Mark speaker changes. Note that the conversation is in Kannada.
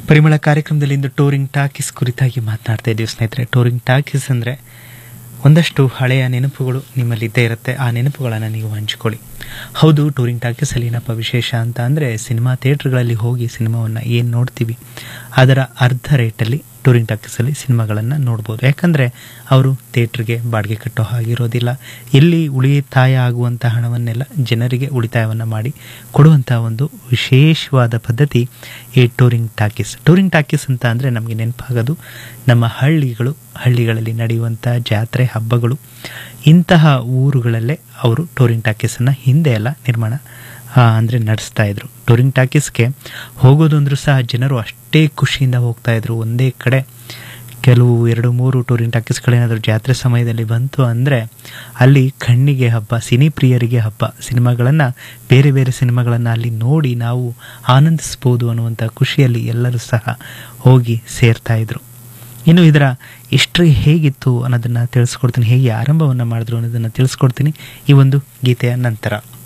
Speaker 1: ಪರಿಮಳ ಕಾರ್ಯಕ್ರಮದಲ್ಲಿ ಇಂದು ಟೂರಿಂಗ್ ಟಾಕೀಸ್ ಕುರಿತಾಗಿ ಮಾತನಾಡ್ತಾ ಇದ್ದೀವಿ ಸ್ನೇಹಿತರೆ ಟೂರಿಂಗ್ ಟಾಕೀಸ್ ಅಂದರೆ ಒಂದಷ್ಟು ಹಳೆಯ ನೆನಪುಗಳು ನಿಮ್ಮಲ್ಲಿ ಇದ್ದೇ ಇರುತ್ತೆ ಆ ನೆನಪುಗಳನ್ನು ನೀವು ಹಂಚಿಕೊಳ್ಳಿ ಹೌದು ಟೂರಿಂಗ್ ಟಾಕೀಸಲ್ಲಿ ಏನಪ್ಪ ವಿಶೇಷ ಅಂತ ಅಂದರೆ ಸಿನಿಮಾ ಥಿಯೇಟ್ರ್ಗಳಲ್ಲಿ ಹೋಗಿ ಸಿನಿಮಾವನ್ನು ಏನು ನೋಡ್ತೀವಿ ಅದರ ಅರ್ಧ ರೇಟಲ್ಲಿ ಟೂರಿಂಗ್ ಟಾಕೀಸಲ್ಲಿ ಸಿನಿಮಾಗಳನ್ನು ನೋಡ್ಬೋದು ಯಾಕಂದರೆ ಅವರು ಥಿಯೇಟ್ರಿಗೆ ಬಾಡಿಗೆ ಕಟ್ಟೋ ಹಾಗಿರೋದಿಲ್ಲ ಎಲ್ಲಿ ಉಳಿತಾಯ ಆಗುವಂಥ ಹಣವನ್ನೆಲ್ಲ ಜನರಿಗೆ ಉಳಿತಾಯವನ್ನು ಮಾಡಿ ಕೊಡುವಂಥ ಒಂದು ವಿಶೇಷವಾದ ಪದ್ಧತಿ ಈ ಟೂರಿಂಗ್ ಟಾಕೀಸ್ ಟೂರಿಂಗ್ ಟಾಕೀಸ್ ಅಂತ ಅಂದರೆ ನಮಗೆ ನೆನಪಾಗೋದು ನಮ್ಮ ಹಳ್ಳಿಗಳು ಹಳ್ಳಿಗಳಲ್ಲಿ ನಡೆಯುವಂಥ ಜಾತ್ರೆ ಹಬ್ಬಗಳು ಇಂತಹ ಊರುಗಳಲ್ಲೇ ಅವರು ಟೂರಿಂಗ್ ಟಾಕೀಸನ್ನು ಹಿಂದೆ ಎಲ್ಲ ನಿರ್ಮಾಣ ಅಂದರೆ ನಡೆಸ್ತಾ ಇದ್ರು ಟೂರಿಂಗ್ ಟಾಕೀಸ್ಗೆ ಹೋಗೋದು ಅಂದರೂ ಸಹ ಜನರು ಅಷ್ಟೇ ಖುಷಿಯಿಂದ ಹೋಗ್ತಾ ಇದ್ರು ಒಂದೇ ಕಡೆ ಕೆಲವು ಎರಡು ಮೂರು ಟೂರಿಂಗ್ ಟಾಕೀಸ್ಗಳೇನಾದರೂ ಜಾತ್ರೆ ಸಮಯದಲ್ಲಿ ಬಂತು ಅಂದರೆ ಅಲ್ಲಿ ಕಣ್ಣಿಗೆ ಹಬ್ಬ ಸಿನಿ ಪ್ರಿಯರಿಗೆ ಹಬ್ಬ ಸಿನಿಮಾಗಳನ್ನು ಬೇರೆ ಬೇರೆ ಸಿನಿಮಾಗಳನ್ನು ಅಲ್ಲಿ ನೋಡಿ ನಾವು ಆನಂದಿಸ್ಬೋದು ಅನ್ನುವಂಥ ಖುಷಿಯಲ್ಲಿ ಎಲ್ಲರೂ ಸಹ ಹೋಗಿ ಸೇರ್ತಾ ಇದ್ರು ಇನ್ನು ಇದರ ಹಿಸ್ಟ್ರಿ ಹೇಗಿತ್ತು ಅನ್ನೋದನ್ನು ತಿಳಿಸ್ಕೊಡ್ತೀನಿ ಹೇಗೆ ಆರಂಭವನ್ನು ಮಾಡಿದ್ರು ಅನ್ನೋದನ್ನು ತಿಳಿಸ್ಕೊಡ್ತೀನಿ ಈ ಒಂದು ಗೀತೆಯ ನಂತರ